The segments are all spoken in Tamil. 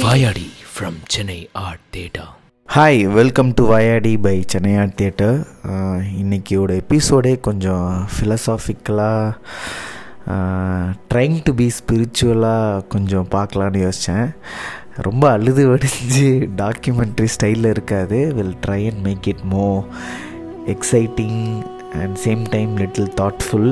Vayadi from Chennai Art Theatre. Hi welcome to வயாடி பை சென்னையார் தியேட்டர் இன்றைக்கியோட எபிசோடே கொஞ்சம் ஃபிலசாஃபிக்கலாக ட்ரைங் டு பி ஸ்பிரிச்சுவலாக கொஞ்சம் பார்க்கலான்னு யோசித்தேன் ரொம்ப அழுது வடிஞ்சு டாக்குமெண்ட்ரி ஸ்டைலில் இருக்காது will try and make it more exciting and same time little thoughtful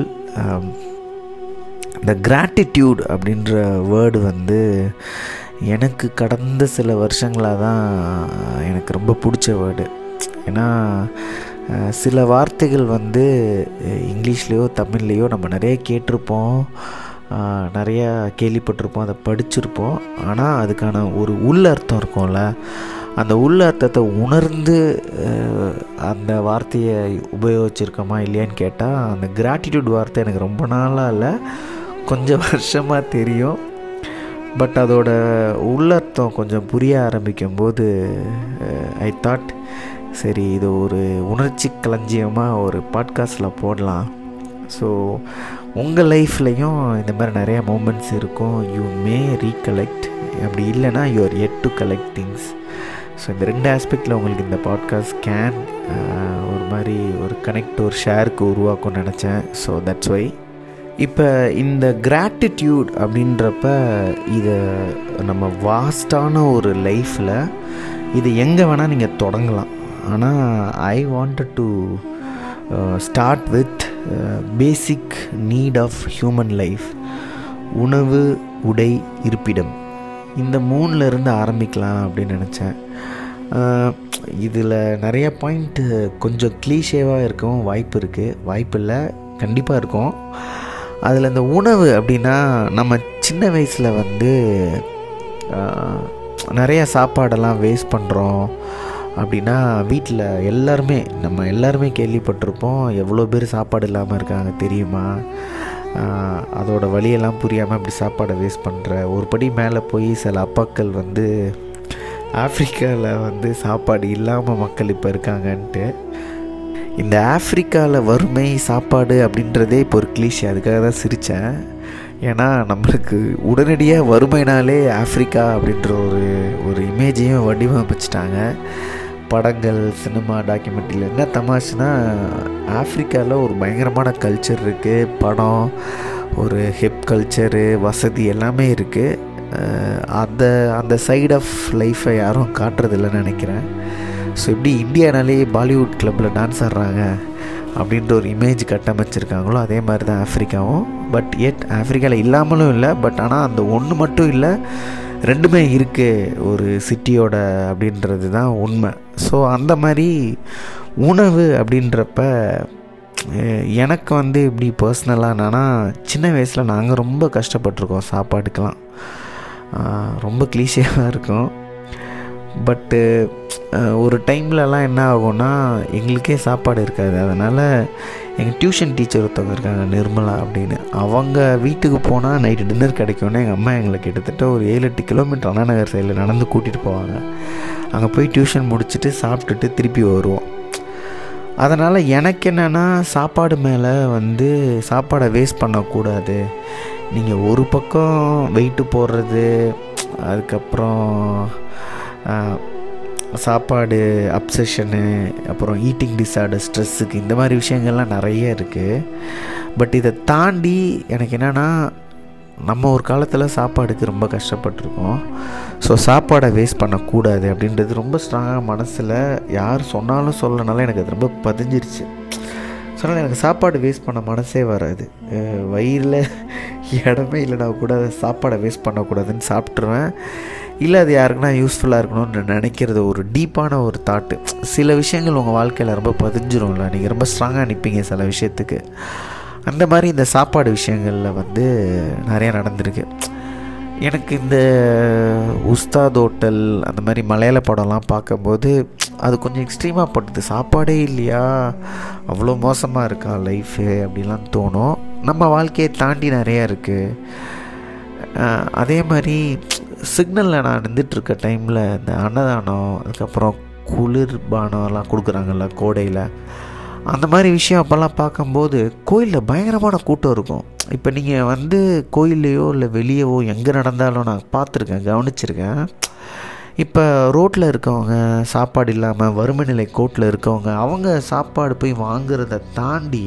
இந்த கிராட்டிடியூட் அப்படின்ற வேர்டு வந்து எனக்கு கடந்த சில வருஷங்களாக தான் எனக்கு ரொம்ப பிடிச்ச வேர்டு ஏன்னா அஹ், சில வார்த்தைகள் வந்து அஹ், இங்கிலீஷ்லேயோ தமிழ்லேயோ நம்ம நிறைய கேட்டிருப்போம் அஹ், நிறையா கேள்விப்பட்டிருப்போம் அதை படிச்சிருப்போம் ஆனால் அதுக்கான ஒரு உள் அர்த்தம் இருக்கும்ல அந்த உள் அர்த்தத்தை உணர்ந்து அஹ், அந்த வார்த்தையை உபயோகிச்சிருக்கோமா இல்லையான்னு கேட்டால் அந்த கிராட்டிடியூட் வார்த்தை எனக்கு ரொம்ப நாளாக இல்லை கொஞ்சம் வருஷமாக தெரியும் பட் அதோட உள்ளர்த்தம் கொஞ்சம் புரிய ஆரம்பிக்கும் போது ஐ தாட் சரி இது ஒரு உணர்ச்சி களஞ்சியமாக ஒரு பாட்காஸ்டில் போடலாம் ஸோ உங்கள் லைஃப்லேயும் இந்த மாதிரி நிறைய மூமெண்ட்ஸ் இருக்கும் யூ மே ரீகலெக்ட் அப்படி இல்லைன்னா you are yet to collect things so இந்த ரெண்டு ஆஸ்பெக்டில் உங்களுக்கு இந்த பாட்காஸ்ட் கேன் ஒரு மாதிரி ஒரு கனெக்ட் ஒரு ஷேருக்கு உருவாக்கும்னு நினச்சேன் ஸோ தட்ஸ் வை இப்போ இந்த கிராட்டிடியூட் அப்படின்றப்ப இதை நம்ம வாஸ்டான ஒரு லைஃப்பில் இது எங்கே வேணால் நீங்கள் தொடங்கலாம் ஆனால் I wanted to start with basic need of human life உணவு உடை இருப்பிடம் இந்த மூணுல இருந்து ஆரம்பிக்கலாம் அப்படின்னு நினச்சேன் இதில் நிறைய பாயிண்ட்டு கொஞ்சம் க்ளீஷேவாக இருக்கவும் வாய்ப்பு இருக்குது வாய்ப்பு இல்லை கண்டிப்பாக இருக்கும் அதில் இந்த உணவு அப்படின்னா நம்ம சின்ன வயசில் வந்து ஆஹ், நிறைய சாப்பாடெல்லாம் வேஸ்ட் பண்ணுறோம் அப்படின்னா வீட்டில் எல்லாருமே நம்ம எல்லாருமே கேள்விப்பட்டிருப்போம் எவ்வளோ பேர் சாப்பாடு இல்லாமல் இருக்காங்க தெரியுமா ஆஹ், அதோட வழியெல்லாம் புரியாமல் இப்படி சாப்பாடை வேஸ்ட் பண்ணுற ஒரு படி மேலே போய் சில அப்பாக்கள் வந்து ஆப்ரிக்காவில் வந்து சாப்பாடு இல்லாமல் மக்கள் இப்போ இருக்காங்கன்ட்டு இந்த ஆப்ரிக்காவில் வறுமை சாப்பாடு அப்படின்றதே இப்போ ஒரு கிளீஷி அதுக்காக தான் சிரித்தேன் ஏன்னா நம்மளுக்கு உடனடியாக வறுமைனாலே ஆப்ரிக்கா அப்படின்ற ஒரு ஒரு இமேஜையும் வடிவமைச்சிட்டாங்க படங்கள் சினிமா டாக்குமெண்ட்ரியில் என்ன தமாஷுனா ஆப்ரிக்காவில் ஒரு பயங்கரமான கல்ச்சர் இருக்குது படம் ஒரு ஹெப் கல்ச்சரு வசதி எல்லாமே இருக்குது அந்த அந்த சைடு ஆஃப் லைஃப்பை யாரும் காட்டுறதில்லைன்னு நினைக்கிறேன் ஸோ எப்படி இந்தியானாலே பாலிவுட் கிளப்பில் டான்ஸ் ஆடுறாங்க அப்படின்ற ஒரு இமேஜ் கட்டமைச்சிருக்காங்களோ அதே மாதிரி தான் ஆஃப்ரிக்காவும் பட் எட் ஆஃப்ரிக்காவில் இல்லாமலும் இல்லை பட் ஆனால் அந்த ஒன்று மட்டும் இல்லை ரெண்டுமே இருக்குது ஒரு சிட்டியோட அப்படின்றது தான் உண்மை ஸோ அந்த மாதிரி உணவு அப்படின்றப்ப அஹ், எனக்கு வந்து இப்படி பர்சனலாக என்னன்னா சின்ன வயசில் நாங்கள் ரொம்ப கஷ்டப்பட்டிருக்கோம் சாப்பாட்டுக்கெலாம் ஆஹ், ரொம்ப கிளீஷியாக இருக்கும் பட்டு ஒரு டைம்லலாம் என்ன ஆகும்னா எங்களுக்கே சாப்பாடு இருக்காது அதனால் எங்கள் டியூஷன் டீச்சர் ஒருத்தவங்க இருக்காங்க நிர்மலா அப்படின்னு அவங்க வீட்டுக்கு போனால் நைட்டு டின்னர் கிடைக்கும்னு எங்கள் அம்மா எங்களை கிட்டத்தட்ட ஒரு ஏழு எட்டு கிலோமீட்டர் அண்ணா நகர் சைடில் நடந்து கூட்டிகிட்டு போவாங்க அங்கே போய் டியூஷன் முடிச்சுட்டு சாப்பிட்டுட்டு திருப்பி வருவோம் அதனால் எனக்கு என்னென்னா சாப்பாடு மேலே வந்து சாப்பாடை வேஸ்ட் பண்ணக்கூடாது நீங்கள் ஒரு பக்கம் வெயிட்டு போடுறது அதுக்கப்புறம் ஆஹ், சாப்பாடு அப்சஷனு அப்புறம் ஈட்டிங் டிஸார்டர் ஸ்ட்ரெஸ்ஸுக்கு இந்த மாதிரி விஷயங்கள்லாம் நிறைய இருக்குது பட் இதை தாண்டி எனக்கு என்னென்னா நம்ம ஒரு காலத்தில் சாப்பாடுக்கு ரொம்ப கஷ்டப்பட்டிருக்கோம் ஸோ சாப்பாடை வேஸ்ட் பண்ணக்கூடாது அப்படின்றது ரொம்ப ஸ்ட்ராங்காக மனசில் யார் சொன்னாலும் சொல்லனாலும் எனக்கு அது ரொம்ப பதிஞ்சிருச்சு சொன்னால் எனக்கு சாப்பாடு வேஸ்ட் பண்ண மனசே வராது அஹ் வயிறில் இடமே இல்லைனா கூட அதை சாப்பாடை வேஸ்ட் பண்ணக்கூடாதுன்னு சாப்பிட்ருவேன் இல்லை அது யாருக்குன்னா யூஸ்ஃபுல்லாக இருக்கணும்னு நினைக்கிறது ஒரு டீப்பான ஒரு தாட்டு சில விஷயங்கள் உங்கள் வாழ்க்கையில் ரொம்ப பதிஞ்சிரும்ல நீங்கள் ரொம்ப ஸ்ட்ராங்காக நிற்பீங்க சில விஷயத்துக்கு அந்த மாதிரி இந்த சாப்பாடு விஷயங்களில் வந்து நிறைய நடந்திருக்கு எனக்கு இந்த உஸ்தாத் ஹோட்டல் அந்த மாதிரி மலையாள படம்லாம் பார்க்கும்போது அது கொஞ்சம் எக்ஸ்ட்ரீமாக பட்டுது சாப்பாடே இல்லையா அவ்வளோ மோசமாக இருக்கா லைஃபு அப்படிலாம் தோணும் நம்ம வாழ்க்கையை தாண்டி நிறையா இருக்குது அஹ் அதே மாதிரி சிக்னலில் நான் நின்றுட்டுருக்க டைமில் இந்த அன்னதானம் அதுக்கப்புறம் குளிர்பானம்லாம் கொடுக்குறாங்கல்ல கோடையில் அந்த மாதிரி விஷயம் அப்போல்லாம் பார்க்கும்போது கோயிலில் பயங்கரமான கூட்டம் இருக்கும் இப்போ நீங்கள் வந்து கோயில்லையோ இல்லை வெளியவோ எங்கே நடந்தாலும் நான் பார்த்துருக்கேன் கவனிச்சிருக்கேன் இப்போ ரோட்டில் இருக்கவங்க சாப்பாடு இல்லாமல் வறுமை நிலை கோட்டில் இருக்கவங்க அவங்க சாப்பாடு போய் வாங்குறத தாண்டி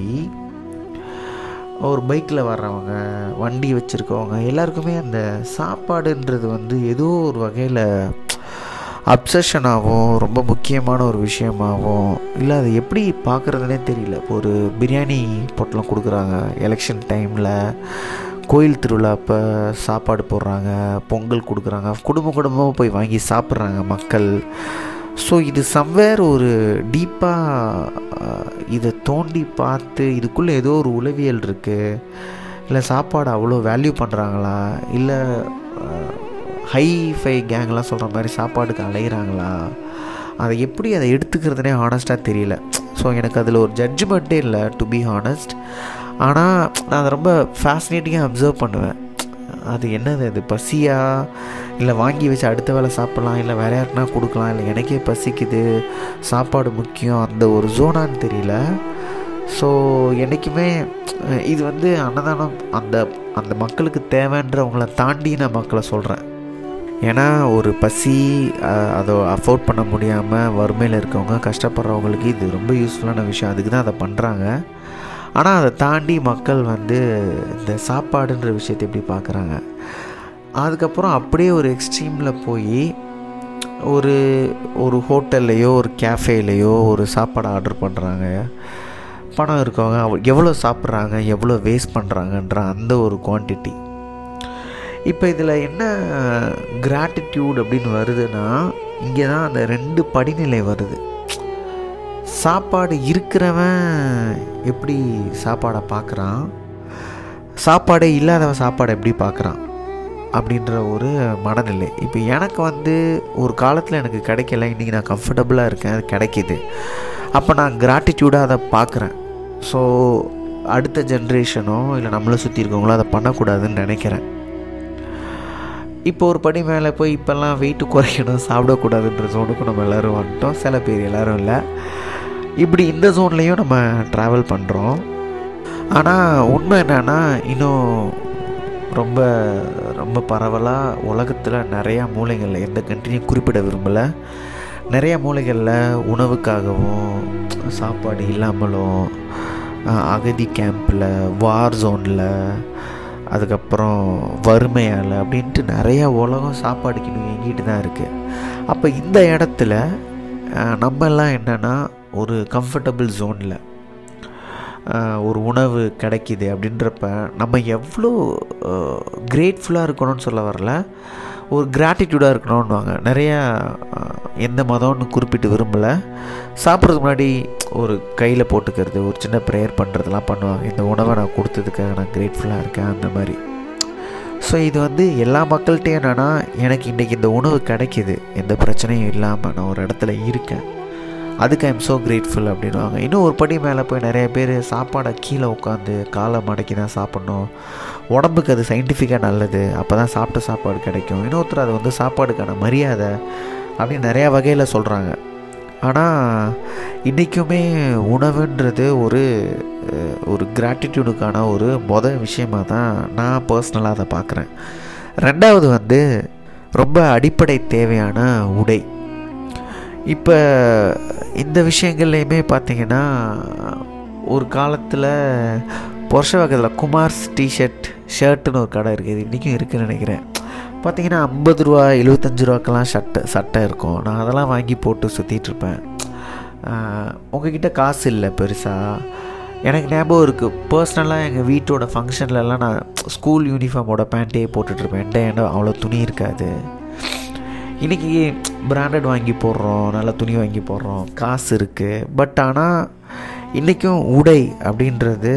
ஒரு பைக்கில் வர்றவங்க வண்டி வச்சுருக்கவங்க எல்லாருக்குமே அந்த சாப்பாடுன்றது வந்து ஏதோ ஒரு வகையில் அப்சஷனாகவும் ரொம்ப முக்கியமான ஒரு விஷயமாகவும் இல்லை அதை எப்படி பார்க்குறதுனே தெரியல இப்போ ஒரு பிரியாணி பொட்டலம் கொடுக்குறாங்க எலெக்ஷன் டைமில் கோயில் திருவிழா அப்போ சாப்பாடு போடுறாங்க பொங்கல் கொடுக்குறாங்க குடும்ப குடும்பமாக போய் வாங்கி சாப்பிட்றாங்க மக்கள் ஸோ இது சம்வேர் ஒரு டீப்பாக இதை தோண்டி பார்த்து இதுக்குள்ளே ஏதோ ஒரு உளவியல் இருக்குது இல்லை சாப்பாடு அவ்வளோ வேல்யூ பண்ணுறாங்களா இல்லை ஹை ஃபை கேங்லாம் சொல்கிற மாதிரி சாப்பாடுக்கு அலைகிறாங்களா அதை எப்படி அதை எடுத்துக்கிறதுனே ஹானஸ்ட்டாக தெரியல ஸோ எனக்கு அதில் ஒரு ஜட்ஜ்மெண்ட்டே இல்லை டு பி ஹானஸ்ட் ஆனால் நான் அதை ரொம்ப ஃபேசினேட்டிங்காக அப்சர்வ் பண்ணுவேன் அது என்னது அது பசியா இல்லை வாங்கி வச்சு அடுத்த வேலை சாப்பிட்லாம் இல்லை வேற யாருக்குனா கொடுக்கலாம் இல்லை எனக்கே பசிக்குது சாப்பாடு முக்கியம் அந்த ஒரு ஜோனான்னு தெரியல ஸோ என்றைக்குமே இது வந்து அன்னதானம் அந்த அந்த மக்களுக்கு தேவைன்றவங்கள தாண்டி நான் மக்களை சொல்கிறேன் ஏன்னா ஒரு பசி அதை அஃபோர்ட் பண்ண முடியாமல் வறுமையில் இருக்கவங்க கஷ்டப்படுறவங்களுக்கு இது ரொம்ப யூஸ்ஃபுல்லான விஷயம் அதுக்கு தான் அதை பண்ணுறாங்க ஆனால் அதை தாண்டி மக்கள் வந்து இந்த சாப்பாடுன்ற விஷயத்தை எப்படி பார்க்குறாங்க அதுக்கப்புறம் அப்படியே ஒரு எக்ஸ்ட்ரீமில் போய் ஒரு ஒரு ஹோட்டல்லையோ ஒரு கேஃபேலையோ ஒரு சாப்பாடு ஆர்டர் பண்ணுறாங்க பணம் இருக்கவங்க எவ்வளோ சாப்பிட்றாங்க எவ்வளோ வேஸ்ட் பண்ணுறாங்கன்ற அந்த ஒரு குவான்டிட்டி இப்போ இதில் என்ன கிராட்டிடியூட் அப்படின்னு வருதுன்னா இங்கே தான் அந்த ரெண்டு படிநிலை வருது சாப்பாடு இருக்கிறவன் எப்படி சாப்பாடை பார்க்குறான் சாப்பாடே இல்லாதவன் சாப்பாடை எப்படி பார்க்குறான் அப்படின்ற ஒரு மனநிலை இப்போ எனக்கு வந்து ஒரு காலத்தில் எனக்கு கிடைக்கல இன்றைக்கி நான் கம்ஃபர்டபுளாக இருக்கேன் அது கிடைக்கிது அப்போ நான் கிராட்டிடியூடாக அதை பார்க்குறேன் ஸோ அடுத்த ஜென்ரேஷனோ இல்லை நம்மளை சுற்றி இருக்கவங்களோ அதை பண்ணக்கூடாதுன்னு நினைக்கிறேன் இப்போ ஒரு படி மேலே போய் இப்போல்லாம் வெயிட்டு குறைக்கணும் சாப்பிடக்கூடாதுன்ற ஜோனுக்கு நம்ம எல்லோரும் வந்துட்டோம் சில பேர் எல்லோரும் இல்லை இப்படி இந்த ஜோன்லேயும் நம்ம ட்ராவல் பண்ணுறோம் ஆனால் உண்மை என்னென்னா இன்னும் ரொம்ப ரொம்ப பரவலாக உலகத்தில் நிறையா மூலைகளில் எந்த கண்ட்ரியும் குறிப்பிட விரும்பலை நிறைய மூலைகளில் உணவுக்காகவும் சாப்பாடு இல்லாமலும் அகதி கேம்பில் வார் ஜோனில் அதுக்கப்புறம் வறுமையால் அப்படின்ட்டு நிறையா உலகம் சாப்பாடுக்கு இன்னும் எங்கிட்டு தான் இருக்குது அப்போ இந்த இடத்துல நம்மெல்லாம் என்னென்னா ஒரு கம்ஃபர்டபுள் ஜோனில் ஒரு உணவு கிடைக்கிது அப்படின்றப்ப நம்ம எவ்வளோ கிரேட்ஃபுல்லாக இருக்கணும்னு சொல்ல வரல ஒரு கிராட்டிடியூடாக இருக்கணும்னுவாங்க நிறையா எந்த மதம்னு குறிப்பிட்டு விரும்பலை சாப்பிட்றதுக்கு முன்னாடி ஒரு கையில் போட்டுக்கிறது ஒரு சின்ன ப்ரேயர் பண்ணுறதுலாம் பண்ணுவாங்க இந்த உணவை நான் கொடுத்ததுக்காக நான் கிரேட்ஃபுல்லாக இருக்கேன் அந்த மாதிரி ஸோ இது வந்து எல்லா மக்கள்கிட்டையும் என்னென்னா எனக்கு இன்றைக்கி இந்த உணவு கிடைக்கிது எந்த பிரச்சனையும் இல்லாமல் நான் ஒரு இடத்துல இருக்கேன் அதுக்கு ஐம் ஸோ கிரேட்ஃபுல் அப்படின்வாங்க இன்னும் ஒரு படி மேலே போய் நிறைய பேர் சாப்பாடை கீழே உட்காந்து காலை மடக்கி தான் சாப்பிட்ணும் உடம்புக்கு அது சயின்டிஃபிக்காக நல்லது அப்போ தான் சாப்பிட்ட சாப்பாடு கிடைக்கும் இன்னொருத்தர் அது வந்து சாப்பாடுக்கான மரியாதை அப்படின்னு நிறையா வகையில் சொல்கிறாங்க ஆனால் இன்றைக்குமே உணவுன்றது ஒரு ஒரு கிராட்டிடியூடுக்கான ஒரு மொதல் விஷயமாக தான் நான் பர்சனலாக அதை பார்க்குறேன் ரெண்டாவது வந்து ரொம்ப அடிப்படை தேவையான உடை இப்போ இந்த விஷயங்கள்லையுமே பார்த்திங்கன்னா ஒரு காலத்தில் பொருஷ வகத்தில் குமார்ஸ் டிஷர்ட் ஷர்ட்டுன்னு ஒரு கடை இருக்குது இன்றைக்கும் இருக்குதுன்னு நினைக்கிறேன் பார்த்திங்கன்னா ஐம்பது ரூபா எழுபத்தஞ்சு ரூபாக்கெல்லாம் சட்டை சட்டை இருக்கும் நான் அதெல்லாம் வாங்கி போட்டு சுற்றிட்டுருப்பேன் உங்ககிட்ட காசு இல்லை பெருசாக எனக்கு ஞாபகம் இருக்குது பர்சனலாக எங்கள் வீட்டோட ஃபங்க்ஷன்லலாம் நான் ஸ்கூல் யூனிஃபார்மோட பேண்ட்டே போட்டுட்ருப்பேன் என்கிட்ட என்ன அவ்வளோ துணி இருக்காது இன்றைக்கி பிராண்டட் வாங்கி போடுறோம் நல்ல துணி வாங்கி போடுறோம் காசு இருக்குது பட் ஆனால் இன்றைக்கும் உடை அப்படின்றது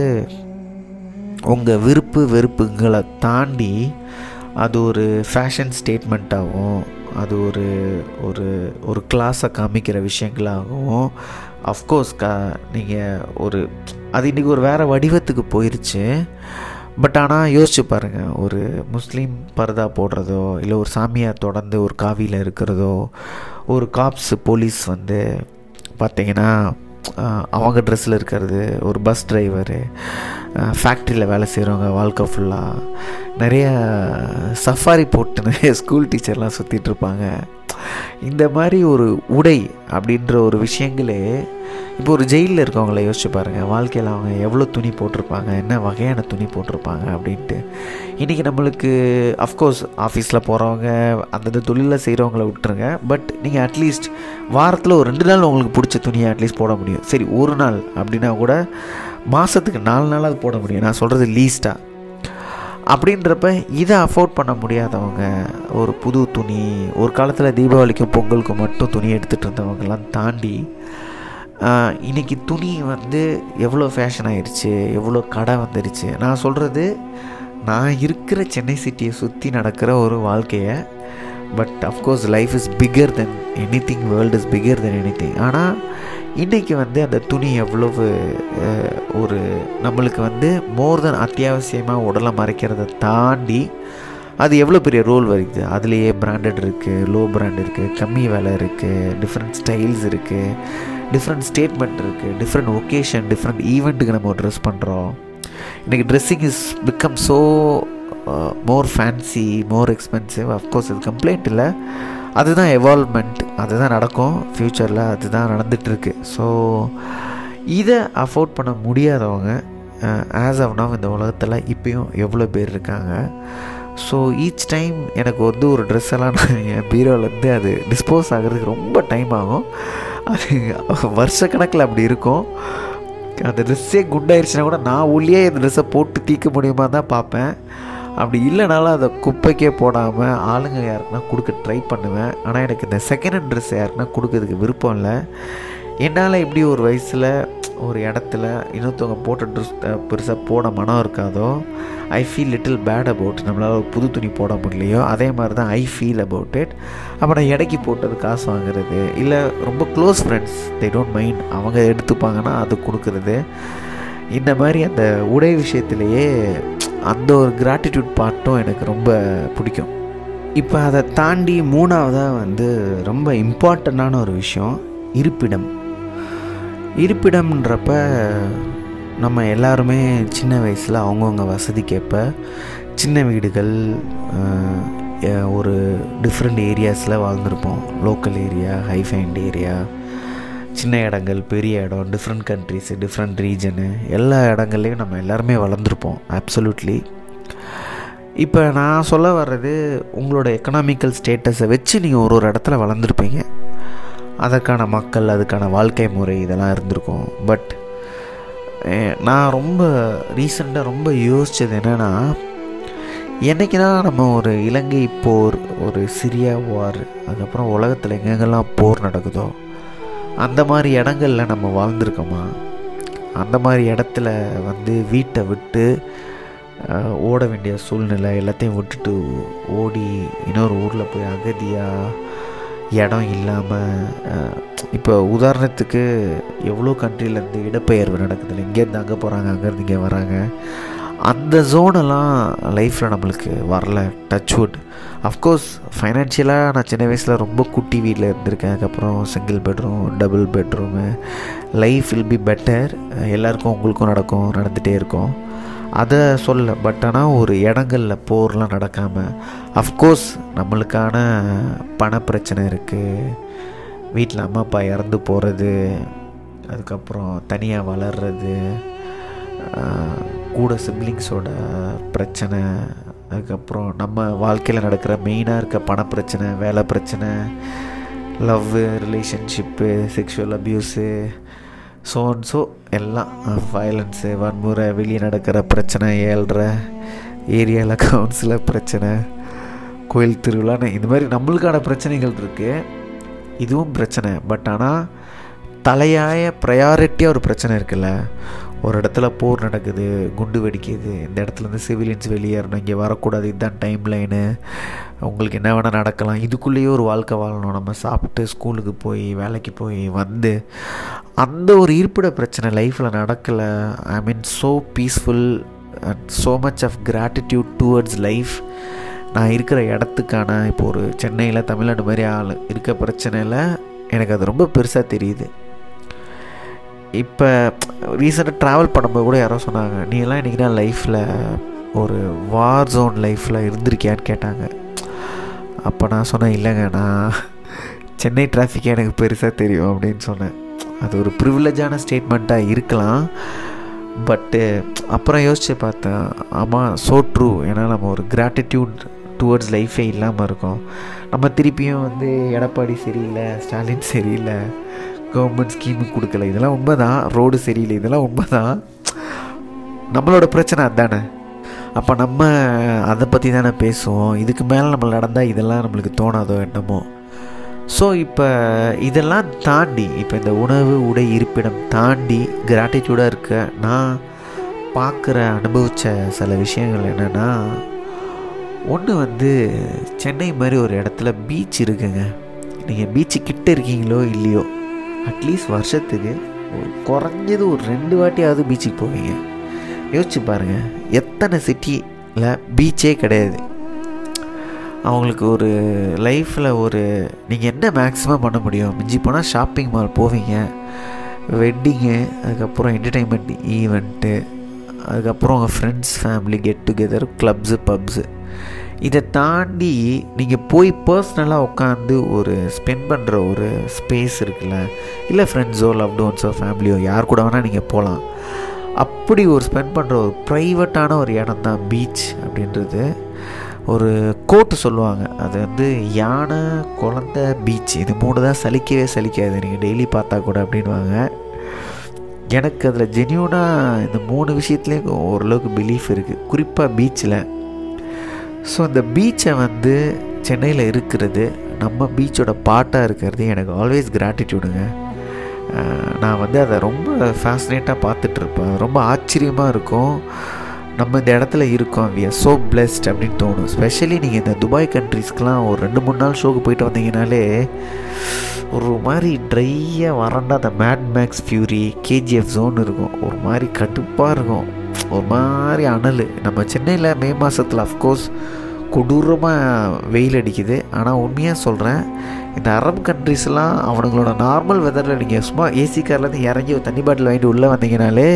உங்கள் விருப்பு வெறுப்புங்களை தாண்டி அது ஒரு ஃபேஷன் ஸ்டேட்மெண்ட்டாகவும் அது ஒரு ஒரு ஒரு கிளாஸை காமிக்கிற விஷயங்களாகவும் அஃப்கோர்ஸ் க நீங்கள் ஒரு அது இன்றைக்கி ஒரு வேறு வடிவத்துக்கு போயிடுச்சு பட் ஆனால் யோசிச்சு பாருங்கள் ஒரு முஸ்லீம் பரதா போடுறதோ இல்லை ஒரு சாமியார் தொடர்ந்து ஒரு காவியில் இருக்கிறதோ ஒரு காப்ஸ் போலீஸ் வந்து பார்த்திங்கன்னா ஆஹ் அவங்க ட்ரெஸ்ஸில் இருக்கிறது ஒரு பஸ் டிரைவரு ஃபேக்ட்ரியில் வேலை செய்கிறவங்க வாழ்க்கை ஃபுல்லாக நிறைய சஃபாரி போட்டு நிறைய ஸ்கூல் டீச்சர்லாம் சுற்றிட்டு இருப்பாங்க இந்த மாதிரி ஒரு உடை அப்படின்ற ஒரு விஷயங்களே இப்போ ஒரு ஜெயிலில் இருக்கவங்கள யோசிச்சு பாருங்கள் வாழ்க்கையில் அவங்க எவ்வளோ துணி போட்டிருப்பாங்க என்ன வகையான துணி போட்டிருப்பாங்க அப்படின்ட்டு இன்றைக்கி நம்மளுக்கு அஃப்கோர்ஸ் ஆஃபீஸில் போகிறவங்க அந்தந்த தொழிலில் செய்கிறவங்கள விட்டுருங்க பட் நீங்கள் அட்லீஸ்ட் வாரத்தில் ஒரு ரெண்டு நாள் உங்களுக்கு பிடிச்ச துணியை அட்லீஸ்ட் போட முடியும் சரி ஒரு நாள் அப்படின்னா கூட மாதத்துக்கு நாலு நாளாவது போட முடியும் நான் சொல்கிறது லீஸ்ட்டாக அப்படின்றப்ப இதை அஃபோர்ட் பண்ண முடியாதவங்க ஒரு புது துணி ஒரு காலத்தில் தீபாவளிக்கும் பொங்கலுக்கும் மட்டும் துணி எடுத்துகிட்டு இருந்தவங்கெல்லாம் தாண்டி ஆஹ், இன்னைக்கு துணி வந்து எவ்வளோ ஃபேஷன் ஆயிடுச்சு எவ்வளோ கடை வந்துடுச்சு நான் சொல்கிறது நான் இருக்கிற சென்னை சிட்டியை சுற்றி நடக்கிற ஒரு வாழ்க்கையை but of course life is bigger than anything world is bigger than anything ஆனால் இன்றைக்கி வந்து அந்த துணி எவ்வளவு அஹ், ஒரு நம்மளுக்கு வந்து மோர் தென் அத்தியாவசியமாக உடலை மறைக்கிறத தாண்டி அது எவ்வளோ பெரிய ரோல் வருது அதுலேயே பிராண்டட் இருக்குது லோ பிராண்ட் இருக்குது கம்மி விலை இருக்குது டிஃப்ரெண்ட் ஸ்டைல்ஸ் இருக்குது டிஃப்ரெண்ட் ஸ்டேட்மெண்ட் இருக்குது டிஃப்ரெண்ட் ஒகேஷன் டிஃப்ரெண்ட் ஈவெண்ட்டுக்கு நம்ம ட்ரெஸ் பண்ணுறோம் இன்றைக்கி dressing is become so more fancy more expensive of course இது கம்ப்ளைண்ட் இல்லை அதுதான் எவால்வ்மெண்ட் அதுதான் நடக்கும் ஃப்யூச்சரில் அதுதான் நடந்துகிட்ருக்கு ஸோ இதை அஃபோர்ட் பண்ண முடியாதவங்க ஆஸ் ஆஃப் now இந்த உலகத்தில் இப்பயும் எவ்வளோ பேர் இருக்காங்க ஸோ ஈச் டைம் எனக்கு வந்து ஒரு ட்ரெஸ் எல்லாம் நான் என் பீரோலேருந்து அது டிஸ்போஸ் ஆகிறதுக்கு ரொம்ப டைம் ஆகும் அது வருஷக்கணக்கில் அப்படி இருக்கும் அந்த ட்ரெஸ்ஸே குண்டாயிருச்சுன்னா கூட நான் உள்ளே இந்த ட்ரெஸ்ஸை போட்டு தீக்க முடியுமா தான் பார்ப்பேன் அப்படி இல்லைனாலும் அதை குப்பைக்கே போடாமல் ஆளுங்க யாருக்குன்னா கொடுக்க ட்ரை பண்ணுவேன் ஆனால் எனக்கு இந்த செகண்ட் ஹேண்ட் ட்ரெஸ் யாருக்குன்னா கொடுக்கறதுக்கு விருப்பம் இல்லை என்னால் எப்படி ஒரு வயசில் ஒரு இடத்துல இன்னொருத்தவங்க போட்ட ட்ரெஸ் பெருசாக போட மனம் இருக்காதோ I feel little bad about நம்மளால் ஒரு புது துணி போட முடியலையோ அதே மாதிரி தான் ஐ ஃபீல் அபவுட் இட் அப்போ நான் இடைக்கு போட்டது காசு வாங்குறது இல்லை ரொம்ப close friends they don't mind அவங்க எடுத்துப்பாங்கன்னா அது கொடுக்குறது இந்த மாதிரி அந்த உடை விஷயத்திலேயே அந்த ஒரு கிராட்டிடியூட் பார்ட்டும் எனக்கு ரொம்ப பிடிக்கும் இப்போ அதை தாண்டி மூணாவதாக வந்து ரொம்ப இம்பார்ட்டண்ட்டான ஒரு விஷயம் இருப்பிடம் இருப்பிடம்ன்றப்ப நம்ம எல்லாருமே சின்ன வயசில் அவங்கவுங்க வசதிக்கேற்ப சின்ன வீடுகள் ஆஹ், எ- ஒரு டிஃப்ரெண்ட் ஏரியாஸில் வாழ்ந்திருப்போம் லோக்கல் ஏரியா ஹைஃபைண்ட் ஏரியா சின்ன இடங்கள் பெரிய இடம் டிஃப்ரெண்ட் கண்ட்ரிஸு டிஃப்ரெண்ட் ரீஜனு எல்லா இடங்கள்லையும் நம்ம எல்லாருமே வளர்ந்துருப்போம் அப்சல்யூட்லி இப்போ நான் சொல்ல வர்றது உங்களோட எக்கனாமிக்கல் ஸ்டேட்டஸை வச்சு நீங்கள் ஒரு ஒரு இடத்துல வளர்ந்துருப்பீங்க அதற்கான மக்கள் அதுக்கான வாழ்க்கை முறை இதெல்லாம் இருந்திருக்கும் பட் நான் ரொம்ப ரீசெண்டாக ரொம்ப யோசித்தது என்னென்னா என்றைக்குனா நம்ம ஒரு இலங்கை போர் ஒரு சிரியா வார் அதுக்கப்புறம் உலகத்தில் எங்கெங்கெல்லாம் போர் நடக்குதோ அந்த மாதிரி இடங்கள்ல நம்ம வாழ்ந்திருக்கோமா அந்த மாதிரி இடத்துல வந்து வீட்டை விட்டு அஹ், ஓட வேண்டிய சூழ்நிலை எல்லாத்தையும் விட்டுட்டு ஓடி இன்னொரு ஊரில் போய் அகதியாக இடம் இல்லாமல் இப்போ உதாரணத்துக்கு எவ்வளோ கண்ட்ரிலேருந்து இடப்பெயர்வு நடக்குது இங்கேருந்து அங்கே போகிறாங்க அங்கேருந்து இங்கே வராங்க அந்த ஜோனெல்லாம் லைஃப்பில் நம்மளுக்கு வரல டச்வுட் அஃப்கோர்ஸ் ஃபைனான்ஷியலாக நான் சின்ன வயசில் ரொம்ப குட்டி வீட்டில் இருந்திருக்கேன் அதுக்கப்புறம் single bedroom double bedroom life will be better எல்லாருக்கும் உங்களுக்கும் நடக்கும் நடந்துகிட்டே இருக்கும் அதை சொல்ல பட் ஆனால் ஒரு இடங்களில் போர்லாம் நடக்காமல் அஃப்கோர்ஸ் நம்மளுக்கான பண பிரச்சனை இருக்குது வீட்டில் அம்மா அப்பா இறந்து போகிறது அதுக்கப்புறம் தனியாக வளர்றது ஆஹ், கூட சிப்ளிங்ஸோட பிரச்சனை அதுக்கப்புறம் நம்ம வாழ்க்கையில் நடக்கிற மெயினாக இருக்க பண பிரச்சனை வேலை பிரச்சனை love relationship sexual abuse so and so எல்லாம் வயலன்ஸு வன்முறை வெளியே நடக்கிற பிரச்சனை ஏழ்ற ஏரியாவில் கவுன்சிலர் பிரச்சனை கோயில் திருவிழான்னு இந்த மாதிரி நம்மளுக்கான பிரச்சனைகள் இருக்குது இதுவும் பிரச்சனை பட் ஆனால் தலையாய ப்ரையாரிட்டியாக ஒரு பிரச்சனை இருக்குல்ல ஒரு இடத்துல போர் நடக்குது குண்டு வெடிக்குது இந்த இடத்துல இருந்து சிவிலியன்ஸ் வெளியேறணும் இங்கே வரக்கூடாது இதுதான் டைம் லைனு உங்களுக்கு என்ன வேணால் நடக்கலாம் இதுக்குள்ளேயே ஒரு வாழ்க்கை வாழணும் நம்ம சாப்பிட்டு ஸ்கூலுக்கு போய் வேலைக்கு போய் வந்து அந்த ஒரு இருப்பிட பிரச்சனை லைஃப்பில் நடக்கலை I mean so peaceful and so much of gratitude towards life நான் இருக்கிற இடத்துக்கான இப்போ ஒரு சென்னையில் தமிழ்நாடு மாதிரி ஆள் இருக்க பிரச்சனையில் எனக்கு அது ரொம்ப பெருசாக தெரியுது இப்போ ரீசெண்டாக ட்ராவல் பண்ணும்போது கூட யாரோ சொன்னாங்க நீ எல்லாம் இன்றைக்கி தான் லைஃப்பில் ஒரு வார் ஜோன் லைஃப்பில் இருந்திருக்கியான்னு கேட்டாங்க அப்போ நான் சொன்னேன் இல்லைங்க நான் சென்னை டிராஃபிக்கே எனக்கு பெருசாக தெரியும் அப்படின்னு சொன்னேன் அது ஒரு ப்ரிவிலேஜான ஸ்டேட்மெண்ட்டாக இருக்கலாம் பட்டு அப்புறம் யோசித்து பார்த்தேன் ஆமாம் ஸோ ட்ரூ ஏன்னா நம்ம ஒரு கிராட்டிடியூட் டுவர்ட்ஸ் லைஃபே இல்லாமல் இருக்கோம் நம்ம திருப்பியும் வந்து எடப்பாடி சரியில்லை ஸ்டாலின் சரியில்லை கவர்மெண்ட் ஸ்கீமு கொடுக்கல இதெல்லாம் உண்மை தான் ரோடு சரியில்லை இதெல்லாம் உண்மை தான் நம்மளோட பிரச்சனை அதுதானே அப்போ நம்ம அதை பற்றி தானே பேசுவோம் இதுக்கு மேலே நம்ம நடந்தால் இதெல்லாம் நம்மளுக்கு தோணாதோ என்னமோ ஸோ இப்போ இதெல்லாம் தாண்டி இப்போ இந்த உணவு உடை இருப்பிடம் தாண்டி கிராட்டிடியூடாக இருக்க நான் பார்க்குற அனுபவித்த சில விஷயங்கள் என்னென்னா ஒன்று வந்து சென்னை மாதிரி ஒரு இடத்துல பீச் இருக்குங்க நீங்கள் பீச்சு கிட்ட இருக்கீங்களோ இல்லையோ அட்லீஸ்ட் வருஷத்துக்கு ஒரு குறைஞ்சது ஒரு ரெண்டு வாட்டியாவது பீச்சுக்கு போவீங்க யோசிச்சு பாருங்கள் எத்தனை சிட்டியில் பீச்சே கிடையாது அவங்களுக்கு ஒரு லைஃப்பில் ஒரு நீங்கள் என்ன மேக்ஸிமம் பண்ண முடியும் மிஞ்சி போனால் ஷாப்பிங் மால் போவீங்க வெட்டிங்கு அதுக்கப்புறம் என்டர்டெயின்மெண்ட் ஈவெண்ட்டு அதுக்கப்புறம் உங்கள் friends family get together clubs pubs இதை தாண்டி நீங்கள் போய் பர்சனலாக உட்காந்து ஒரு ஸ்பெண்ட் பண்ணுற ஒரு ஸ்பேஸ் இருக்குல்ல இல்லை ஃப்ரெண்ட்ஸோ லவ்ட் ஒன்ஸோ ஃபேமிலியோ யார் கூட வேணால் நீங்கள் போகலாம் அப்படி ஒரு ஸ்பெண்ட் பண்ணுற ஒரு ப்ரைவேட்டான ஒரு இடம் தான் பீச் அப்படின்றது ஒரு கோட்டு சொல்லுவாங்க அது வந்து யானை குழந்த பீச் இது மூணு தான் சலிக்கவே சலிக்காது நீங்கள் டெய்லி பார்த்தா கூட அப்படின்வாங்க எனக்கு அதில் ஜென்யூனாக இந்த மூணு விஷயத்துலேயும் ஓரளவுக்கு பிலீஃப் இருக்குது குறிப்பாக பீச்சில் ஸோ இந்த பீச்சை வந்து சென்னையில் இருக்கிறது நம்ம பீச்சோட பாட்டாக இருக்கிறது எனக்கு ஆல்வேஸ் கிராட்டிடியூடுங்க நான் வந்து அதை ரொம்ப ஃபேசினேட்டாக பார்த்துட்ருப்பேன் ரொம்ப ஆச்சரியமாக இருக்கும் நம்ம இந்த இடத்துல இருக்கோம் வி ஆர் ஸோ பிளெஸ்ட் அப்படின்னு தோணும் ஸ்பெஷலி நீங்கள் இந்த துபாய் கண்ட்ரீஸ்க்கெலாம் ஒரு ரெண்டு மூணு நாள் ஷோக்கு போயிட்டு வந்தீங்கனாலே ஒரு மாதிரி ட்ரையாக வறண்டா அந்த Mad Max Fury KGF zone இருக்கும் ஒரு மாதிரி கடுப்பாக இருக்கும் ஒரு மாதிரி அனல் நம்ம சென்னையில் மே மாதத்தில் அஃப்கோர்ஸ் கொடூரமாக வெயில் அடிக்குது ஆனால் உண்மையாக சொல்கிறேன் இந்த அரபு கண்ட்ரிஸ்லாம் அவனுங்களோட நார்மல் வெதரில் நீங்கள் சும்மா ஏசி கார்லேருந்து இறங்கி ஒரு தண்ணி பாட்டில் வாங்கிட்டு உள்ளே வந்தீங்கனாலே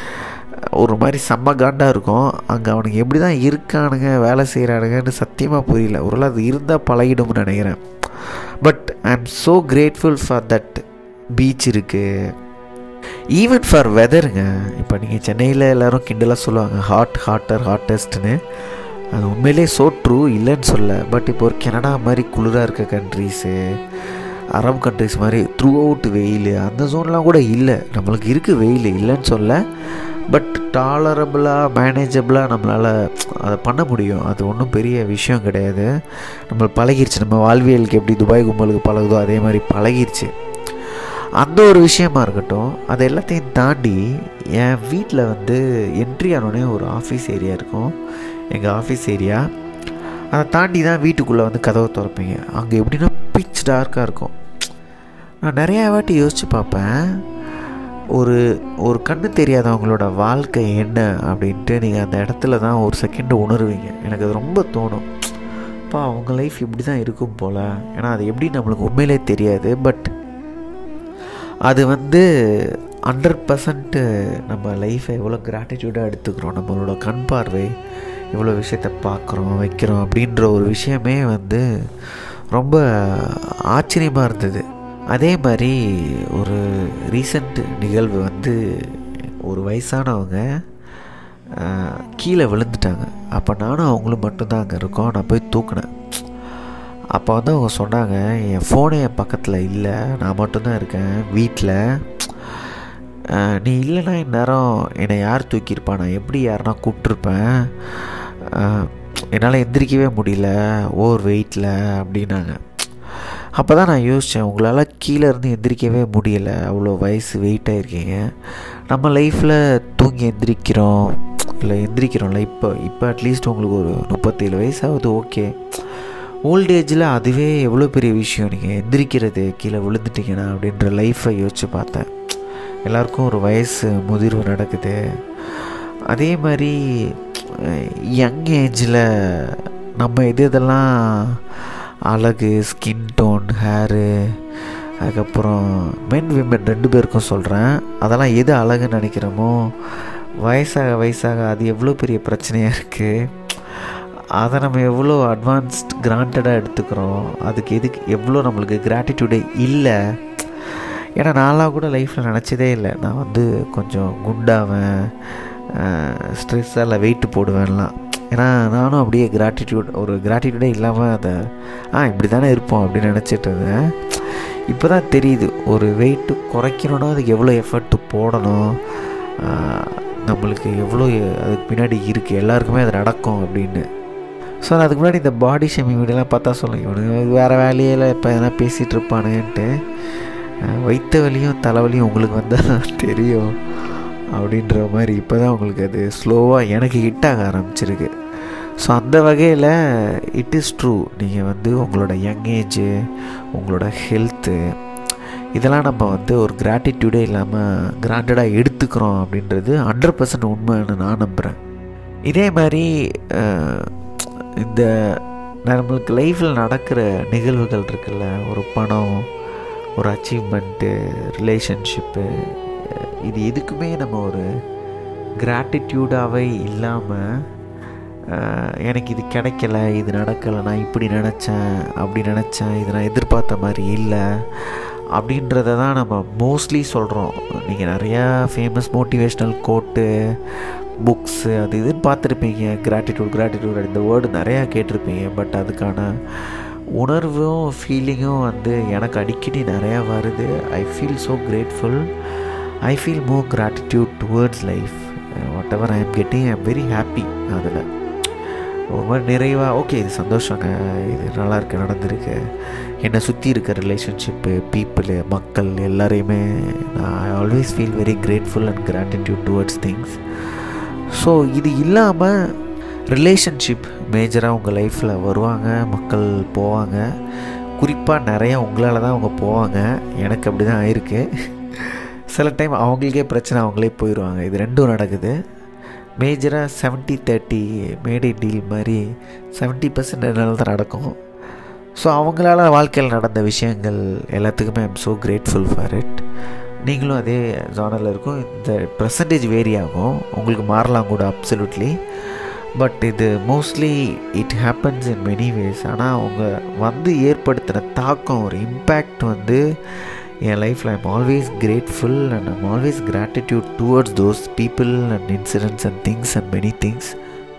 ஒரு மாதிரி செம்ம காண்டாக இருக்கும் அங்கே அவனுங்க எப்படி தான் இருக்கானுங்க வேலை செய்கிறானுங்கன்னு சத்தியமாக புரியல ஒரு அது இருந்தால் பழகிடும்னு நினைக்கிறேன் but I am so grateful for that beach இருக்குது ஈவன் ஃபார் வெதருங்க இப்போ நீங்கள் சென்னையில் எல்லோரும் கிண்டலாக சொல்லுவாங்க ஹாட் ஹாட்டர் ஹாட்டஸ்ட்னு அது உண்மையிலே ஸோ ட்ரூ இல்லைன்னு சொல்ல பட் இப்போ ஒரு கனடா மாதிரி குளிராக இருக்க கண்ட்ரீஸு அரபு கண்ட்ரிஸ் மாதிரி த்ரூ அவுட் வெயில் அந்த ஜோன்லாம் கூட இல்லை நம்மளுக்கு இருக்குது வெயில் இல்லைன்னு சொல்ல பட் டாலரபுளாக மேனேஜபிளாக நம்மளால் அதை பண்ண முடியும் அது ஒன்றும் பெரிய விஷயம் கிடையாது நம்ம பழகிருச்சு நம்ம வாழ்வியலுக்கு எப்படி துபாய் கும்பலுக்கு பழகுதோ அதே மாதிரி பழகிருச்சு அந்த ஒரு விஷயமா இருக்கட்டும் அது எல்லாத்தையும் தாண்டி என் வீட்டில் வந்து என்ட்ரி ஆனோடனே ஒரு ஆஃபீஸ் ஏரியா இருக்கும் எங்கள் ஆஃபீஸ் ஏரியா அதை தாண்டி தான் வீட்டுக்குள்ளே வந்து கதவை திறப்பீங்க அங்கே எப்படின்னா பிச் டார்க்காக இருக்கும் நான் நிறையா வாட்டி யோசித்து பார்ப்பேன் ஒரு ஒரு கண்ணு தெரியாதவங்களோட வாழ்க்கை என்ன அப்படின்ட்டு நீங்கள் அந்த இடத்துல தான் ஒரு செகண்டு உணர்வீங்க எனக்கு அது ரொம்ப தோணும் அப்பா அவங்க லைஃப் இப்படி தான் இருக்கும் போல் ஏன்னா அது எப்படி நம்மளுக்கு உண்மையிலே தெரியாது பட் அது வந்து ஹண்ட்ரட் பர்சன்ட்டு நம்ம லைஃப்பை எவ்வளோ கிராட்டிடியூடாக எடுத்துக்கிறோம் நம்மளோட கண் பார்வை இவ்வளோ விஷயத்த பார்க்குறோம் வைக்கிறோம் அப்படின்ற ஒரு விஷயமே வந்து ரொம்ப ஆச்சரியமாக இருந்தது அதே மாதிரி ஒரு ரீசண்ட் நிகழ்வு வந்து ஒரு வயசானவங்க கீழே விழுந்துட்டாங்க அப்போ நானும் அவங்களும் மட்டும்தான் அங்கே இருக்கோம் நான் போய் தூக்கினேன் அப்போ வந்து அவங்க சொன்னாங்க என் ஃபோனே என் பக்கத்தில் இல்லை நான் மட்டும்தான் இருக்கேன் வீட்டில் நீ இல்லைன்னா இந்நேரம் என்னை யார் தூக்கியிருப்பா நான் எப்படி யாருன்னா கூப்பிட்ருப்பேன் என்னால் எந்திரிக்கவே முடியல ஓவர் வெயிட்டில் அப்படின்னாங்க அப்போ தான் நான் யோசித்தேன் உங்களால் கீழே இருந்து எந்திரிக்கவே முடியலை அவ்வளோ வயசு வெயிட்டாக இருக்கீங்க நம்ம லைஃப்பில் தூங்கி எந்திரிக்கிறோம் இல்லை எந்திரிக்கிறோம்ல இப்போ இப்போ அட்லீஸ்ட் உங்களுக்கு ஒரு முப்பத்தேழு வயசாகுது ஓகே ஓல்டேஜில் அதுவே எவ்வளோ பெரிய விஷயம் நீங்கள் எந்திரிக்கிறது கீழே விழுந்துட்டீங்கன்னா அப்படின்ற லைஃப்பை யோசித்து பார்த்தேன் எல்லாருக்கும் ஒரு வயசு முதிர்வு நடக்குது அதே மாதிரி யங் ஏஜில் நம்ம எது இதெல்லாம் அழகு ஸ்கின் டோன் ஹேரு அதுக்கப்புறம் மென் விமென் ரெண்டு பேருக்கும் சொல்கிறேன் அதெல்லாம் எது அழகுன்னு நினைக்கிறோமோ வயசாக வயசாக அது எவ்வளோ பெரிய பிரச்சனையாக இருக்குது அதை நம்ம எவ்வளோ அட்வான்ஸ்ட் கிராண்டடாக எடுத்துக்கிறோம் அதுக்கு எதுக்கு எவ்வளோ நம்மளுக்கு கிராட்டிடியூடே இல்லை ஏன்னா நான்லாம் கூட லைஃப்பில் நினச்சதே இல்லை நான் வந்து கொஞ்சம் குண்டாவேன் ஸ்ட்ரெஸ்ஸாக இல்லை வெயிட்டு போடுவேன்லாம் ஏன்னா நானும் அப்படியே கிராட்டிடியூட் ஒரு கிராட்டிடியூடே இல்லாமல் அதை ஆ இப்படி தானே இருப்போம் அப்படின்னு நினச்சிட்டு இருந்தேன் இப்போ தான் தெரியுது ஒரு வெயிட்டு குறைக்கணுன்னா அதுக்கு எவ்வளோ எஃபர்ட் போடணும் நம்மளுக்கு எவ்வளோ அதுக்கு பின்னாடி இருக்குது எல்லாருக்குமே அது நடக்கும் அப்படின்னு ஸோ நான் அதுக்கு முன்னாடி இந்த பாடி ஷேமிங் வீடியோலாம் பார்த்தா சொல்லுங்க இவனுக்கு வேறு வேலையில் இப்போ எதனா பேசிகிட்டு இருப்பானுன்ட்டு வைத்த வலியும் தலைவலியும் உங்களுக்கு வந்தால் தெரியும் அப்படின்ற மாதிரி இப்போ தான் உங்களுக்கு அது ஸ்லோவாக எனக்கு ஹிட் ஆக ஆரம்பிச்சிருக்கு ஸோ அந்த வகையில் இட் இஸ் ட்ரூ நீங்கள் வந்து உங்களோட யங் ஏஜு உங்களோட ஹெல்த்து இதெல்லாம் நம்ம வந்து ஒரு கிராட்டிடியூடே இல்லாமல் கிராண்டடாக எடுத்துக்கிறோம் அப்படின்றது ஹண்ட்ரட் பர்சன்ட் உண்மைன்னு நான் நம்புகிறேன் இதே மாதிரி இந்த நம்மளுக்கு லைஃப்பில் நடக்கிற நிகழ்வுகள் இருக்குல்ல ஒரு பணம் ஒரு அச்சீவ்மெண்ட்டு ரிலேஷன்ஷிப்பு இது எதுக்குமே நம்ம ஒரு கிராட்டிடியூடாகவே இல்லாமல் எனக்கு இது கிடைக்கல இது நடக்கலை நான் இப்படி நினச்சேன் அப்படி நினச்சேன் இது நான் எதிர்பார்த்த மாதிரி இல்லை அப்படின்றத தான் நம்ம மோஸ்ட்லி சொல்கிறோம் நீங்கள் நிறையா ஃபேமஸ் மோட்டிவேஷ்னல் கோட்டு புக்ஸு அது இதுன்னு பார்த்துருப்பீங்க கிராட்டிடியூட் கிராட்டிடியூட் இந்த வேர்டு நிறையா கேட்டிருப்பீங்க பட் அதுக்கான உணர்வும் ஃபீலிங்கும் வந்து எனக்கு அடிக்கடி நிறையா வருது I feel so grateful I feel more gratitude towards life whatever I am getting I am very happy அதில் ஒரு மாதிரி நிறைவாக ஓகே இது சந்தோஷங்க இது நல்லா இருக்கு நடந்திருக்கு என்னை சுற்றி இருக்க ரிலேஷன்ஷிப்பு பீப்புளு மக்கள் எல்லாரையுமே நான் I always feel very grateful and gratitude towards things so இது இல்லாமல் ரிலேஷன்ஷிப் மேஜராக உங்கள் லைஃப்பில் வருவாங்க மக்கள் போவாங்க குறிப்பாக நிறையா உங்களால் தான் அவங்க போவாங்க எனக்கு அப்படி தான் ஆயிருக்கு சில டைம் அவங்களுக்கே பிரச்சனை அவங்களே போயிடுவாங்க இது ரெண்டும் நடக்குது மேஜராக செவன்ட்டி தேர்ட்டி மேடை டீல் மாதிரி செவன்ட்டி பர்சன்ட் என்னால் தான் நடக்கும் ஸோ அவங்களால வாழ்க்கையில் நடந்த விஷயங்கள் எல்லாத்துக்குமே I'm so grateful for it நீங்களும் அதே ஜானரில் இருக்கும் இந்த பர்சன்டேஜ் வேரி ஆகும் உங்களுக்கு மாறலாம் கூட அப்சல்யூட்லி பட் இது mostly it happens in many ways ஆனால் அவங்க வந்து ஏற்படுத்தின தாக்கம் ஒரு இம்பேக்ட் வந்து என் லைஃப்பில் I'm always grateful and I'm always gratitude towards those people and incidents and things and many things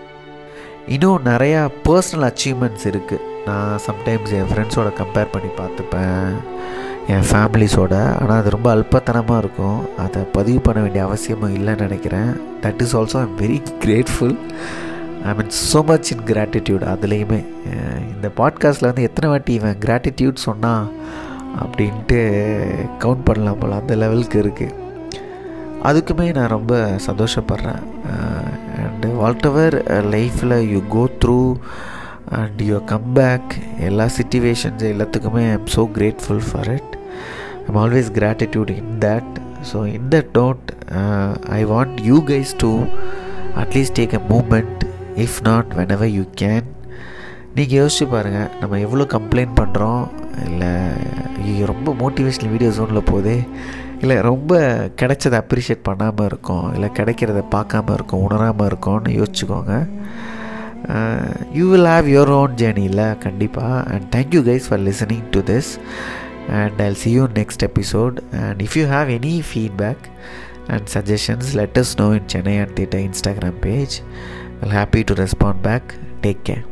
இன்னும் நிறையா பர்சனல் அச்சீவ்மெண்ட்ஸ் இருக்குது நான் சம்டைம்ஸ் என் ஃப்ரெண்ட்ஸோட கம்பேர் பண்ணி பார்த்துப்பேன் என் ஃபேமிலிஸோட ஆனால் அது ரொம்ப அல்பத்தனமாக இருக்கும் அதை பதிவு பண்ண வேண்டிய அவசியமும் இல்லைன்னு நினைக்கிறேன் that is also I'm very grateful I mean so much in gratitude அதுலேயுமே இந்த பாட்காஸ்ட்டில் வந்து எத்தனை வாட்டி இவன் கிராட்டிடியூட் சொன்னால் அப்படின்ட்டு கவுண்ட் பண்ணலாம் போல் அந்த லெவலுக்கு இருக்குது அதுக்குமே நான் ரொம்ப சந்தோஷப்படுறேன் அண்டு வால்டவர் லைஃப்பில் you go through and you come back எல்லா சுச்சுவேஷன்ஸ் எல்லாத்துக்குமே I am so grateful for it I'm always gratitude in that so in that note I want you guys to at least take a moment if not whenever you can நீங்கள் யோசிச்சு பாருங்கள் நம்ம எவ்வளோ கம்ப்ளைண்ட் பண்ணுறோம் இல்லை ஐயோ ரொம்ப மோட்டிவேஷ்னல் வீடியோ ஜோனில் போதே இல்லை ரொம்ப கிடைச்சதை அப்ரிஷியேட் பண்ணாமல் இருக்கோம் இல்லை கிடைக்கிறத பார்க்காம இருக்கோம் உணராமல் இருக்கோம்னு யோசிச்சுக்கோங்க you will have your own ஜேர்னியில் கண்டிப்பாக and thank you guys for listening to this and I'll see you next episode and if you have any feedback and suggestions let us know in Chennai and Theta Instagram page. I'll happy to respond back. Take care.